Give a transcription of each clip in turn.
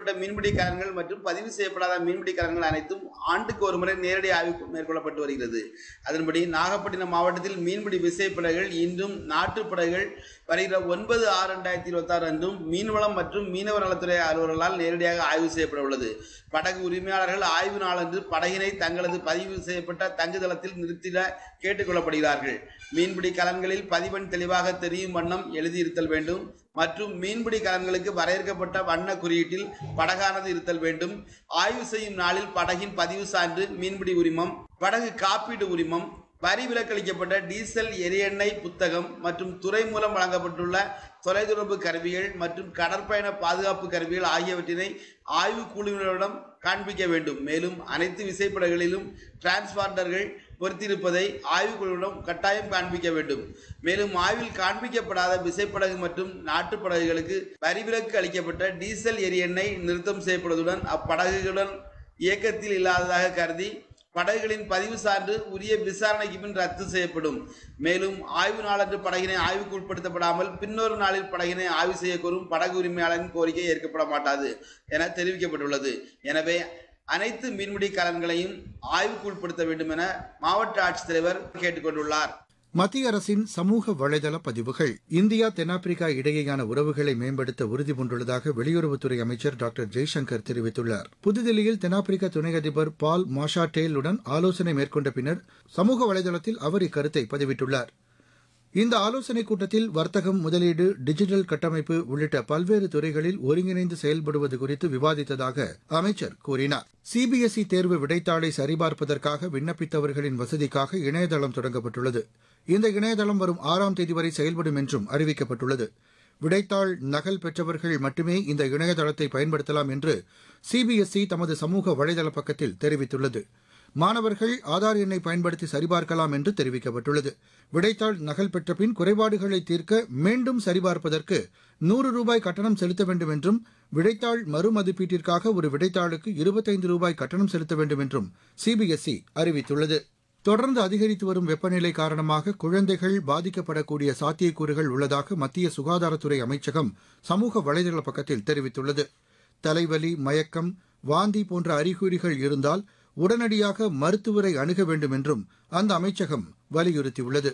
செய்யப்பட்ட மீன்பிடி கலன்கள் மற்றும் பதிவு செய்யப்படாத மீன்பிடி கலன்கள் அனைத்தும் ஆண்டுக்கு ஒரு முறை நேரடி ஆய்வு மேற்கொள்ளப்பட்டு வருகிறது அதன்படி நாகப்பட்டினம் மாவட்டத்தில் மீன்பிடி விசைப்படகுகள் இன்றும் நாட்டுப் படகுகள் வருகிற ஒன்பது ஆறு ரெண்டாயிரத்தி இருபத்தி ஆறு அன்றும் மீன்வளம் மற்றும் மீனவர் நலத்துறை அலுவலர்களால் நேரடியாக ஆய்வு செய்யப்பட உள்ளது படகு உரிமையாளர்கள் ஆய்வு நாளன்று படகினை தங்களது பதிவு செய்யப்பட்ட தங்குதளத்தில் நிறுத்திட கேட்டுக்கொள்ளப்படுகிறார்கள் மீன்பிடி கலன்களில் பதிவெண் தெளிவாக தெரியும் வண்ணம் எழுதியிருத்தல் வேண்டும் மற்றும் மீன்பிடி கலன்களுக்கு வரையறுக்கப்பட்ட வண்ண குறியீட்டில் படகானது இருத்தல் வேண்டும் ஆய்வு செய்யும் நாளில் படகின் பதிவு சான்று மீன்பிடி உரிமம் படகு காப்பீடு உரிமம் வரி விலக்களிக்கப்பட்ட டீசல் எரியெண்ணெய் புத்தகம் மற்றும் துறை மூலம் வழங்கப்பட்டுள்ள தொலைத்தொடர்பு கருவிகள் மற்றும் கடற்பயண பாதுகாப்பு கருவிகள் ஆகியவற்றினை ஆய்வு குழுவினரிடம் காண்பிக்க வேண்டும் மேலும் அனைத்து விசைப்படகுகளிலும் டிரான்ஸ்பாண்டர்கள் பொருத்தியிருப்பதை ஆய்வுக்குழுவிடம் கட்டாயம் காண்பிக்க வேண்டும் மேலும் ஆய்வில் காண்பிக்கப்படாத விசைப்படகு மற்றும் நாட்டுப் படகுகளுக்கு வரிவிலக்கு அளிக்கப்பட்ட டீசல் எரியெண்ணெய் நிறுத்தம் செய்யப்படுவதுடன் அப்படகுகளுடன் இயக்கத்தில் இல்லாததாக கருதி படகுகளின் பதிவு சான்று உரிய விசாரணைக்கு பின் ரத்து செய்யப்படும் மேலும் ஆய்வு நாளன்று படகினை ஆய்வுக்கு உட்படுத்தப்படாமல் பின்னொரு நாளில் படகினை ஆய்வு செய்ய கோரும் படகு உரிமையாளரின் கோரிக்கை ஏற்கப்பட மாட்டாது என தெரிவிக்கப்பட்டுள்ளது எனவே அனைத்து மீன்பிடி கலன்களையும் ஆய்வுக்கு உட்படுத்த வேண்டும் என மாவட்ட ஆட்சித்தலைவர் கேட்டுக்கொண்டுள்ளார் மத்திய அரசின் சமூக வலைதள பதிவுகள் இந்தியா தென்னாப்பிரிக்கா இடையேயான உறவுகளை மேம்படுத்த உறுதிபூண்டுள்ளதாக வெளியுறவுத்துறை அமைச்சர் டாக்டர் ஜெய்சங்கர் தெரிவித்துள்ளார் புதுதில்லியில் தென்னாப்பிரிக்க துணை அதிபர் பால் மாஷாட்டேலுடன் ஆலோசனை மேற்கொண்ட பின்னர் சமூக வலைதளத்தில் அவர் இக்கருத்தை பதிவிட்டுள்ளார் இந்த ஆலோசனைக் கூட்டத்தில் வர்த்தகம் முதலீடு டிஜிட்டல் கட்டமைப்பு உள்ளிட்ட பல்வேறு துறைகளில் ஒருங்கிணைந்து செயல்படுவது குறித்து விவாதித்ததாக அமைச்சர் கூறினார் சிபிஎஸ்இ தேர்வு விடைத்தாளை சரிபார்ப்பதற்காக விண்ணப்பித்தவர்களின் வசதிக்காக இணையதளம் தொடங்கப்பட்டுள்ளது இந்த இணையதளம் வரும் ஆறாம் தேதி வரை செயல்படும் என்றும் அறிவிக்கப்பட்டுள்ளது விடைத்தாள் நகல் பெற்றவர்கள் மட்டுமே இந்த இணையதளத்தை பயன்படுத்தலாம் என்று சிபிஎஸ்இ தமது சமூக வலைதள பக்கத்தில் தெரிவித்துள்ளது மாணவர்கள் ஆதார் எண்ணை பயன்படுத்தி சரிபார்க்கலாம் என்று தெரிவிக்கப்பட்டுள்ளது விடைத்தாள் நகல் பெற்ற பின் குறைபாடுகளை தீர்க்க மீண்டும் சரிபார்ப்பதற்கு நூறு ரூபாய் கட்டணம் செலுத்த வேண்டும் என்றும் விடைத்தாள் மறுமதிப்பீட்டிற்காக ஒரு விடைத்தாளுக்கு இருபத்தைந்து ரூபாய் கட்டணம் செலுத்த வேண்டும் என்றும் சிபிஎஸ்இ அறிவித்துள்ளது தொடர்ந்து அதிகரித்து வரும் வெப்பநிலை காரணமாக குழந்தைகள் பாதிக்கப்படக்கூடிய சாத்தியக்கூறுகள் உள்ளதாக மத்திய சுகாதாரத்துறை அமைச்சகம் சமூக வலைதள பக்கத்தில் தெரிவித்துள்ளது தலைவலி மயக்கம் வாந்தி போன்ற அறிகுறிகள் இருந்தால் உடனடியாக மருத்துவரை அணுக வேண்டும் என்றும் அந்த அமைச்சகம் வலியுறுத்தியுள்ளது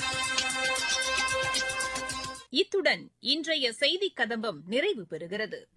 இத்துடன் இன்றைய செய்திக் கதம்பம் நிறைவு பெறுகிறது